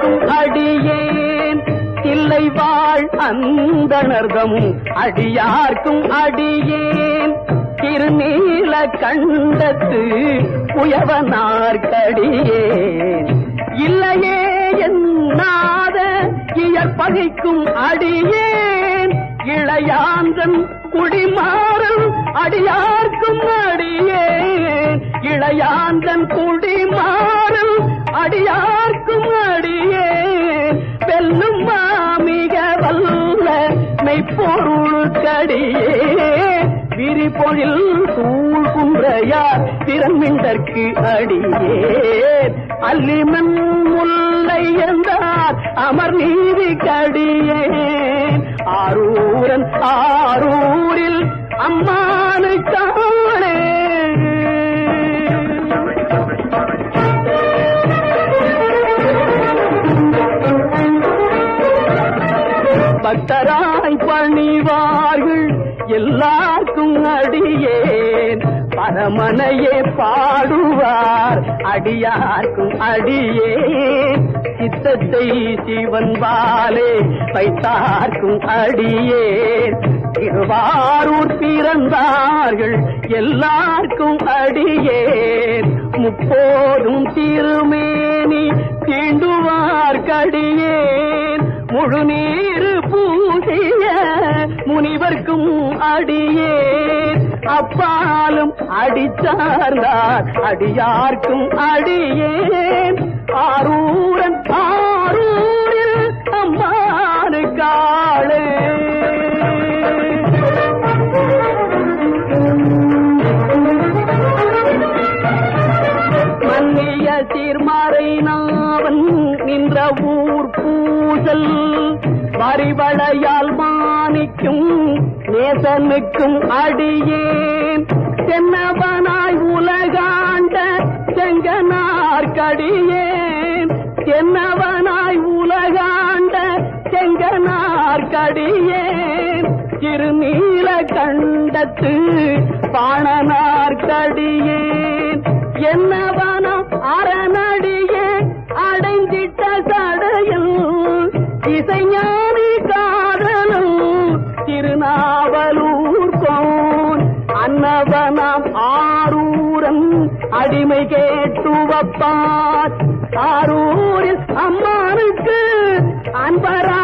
அடியார்க்கும் அடியேன் தில்லை வாழ் அந்தணர்தம் அடியார்க்கும் அடியேன் திருநீல கண்டத்து உயவனார்க்கடியேன் இல்லையே என்னாத இயற்பகைக்கும் அடியேன் இளையாந்தன் குடிமாறல் அடியார்க்கும் அடியேன் இளையாந்தன் குடிமாறல் அடியார்க்கும் அடியேன் வெல்லும் மாமிக வல்ல மெய்ப்பொருளுக்கடியே விரிபொழில் சூழ் குன்றையார் திறமிண்டற்கு அடியே அல்லிமன் முல்லை என்றார் அமர் நீதி கடியே ஆரூரன் ஆரூரில் அம்மானு காணே பக்தராய் பணிவார்கள் எல்லாருக்கும் அடியேன் பரமனையே பாடுவார் அடியார்க்கும் அடியேன் சித்தத்தை சிவன் பாலே வைத்தார்க்கும் அடியேன் திருவாரூர் பிறந்தார்கள் எல்லாருக்கும் அடியேன் முப்போதும் திருமேனி தீண்டுவார்க்கடியேன் முழுநீர் பூசிய முனிவர்க்கும் அடியேன் அப்பாலும் அடிச்சார்ந்தார் அடியார்க்கும் அடியேன் ஆரூரன் ஆரூரில் அம்மானு காளே மன்னிய சீர்மறை நாவன் நின்ற ஊர் பூசல் வரிவளையால் மாணிக்கும் நேசனுக்கும் அடியேன் தென்னவனாய் உலகாண்ட செங்கனார்க்கடியேன் தென்னவனாய் உலகாண்ட செங்கனார்க்கடியேன் திருநீல கண்டத்து பாணனார்க்கடியேன் என்னவனம் அரணடியே அடைஞ்சிட்ட சடையில் இசைஞானி காதலும் திருநாவலூர் கோன் அன்னவனம் ஆரூரன் அடிமை கேட்டுவப்பார் ஆரூரில் அம்மானுக்கு அன்பரா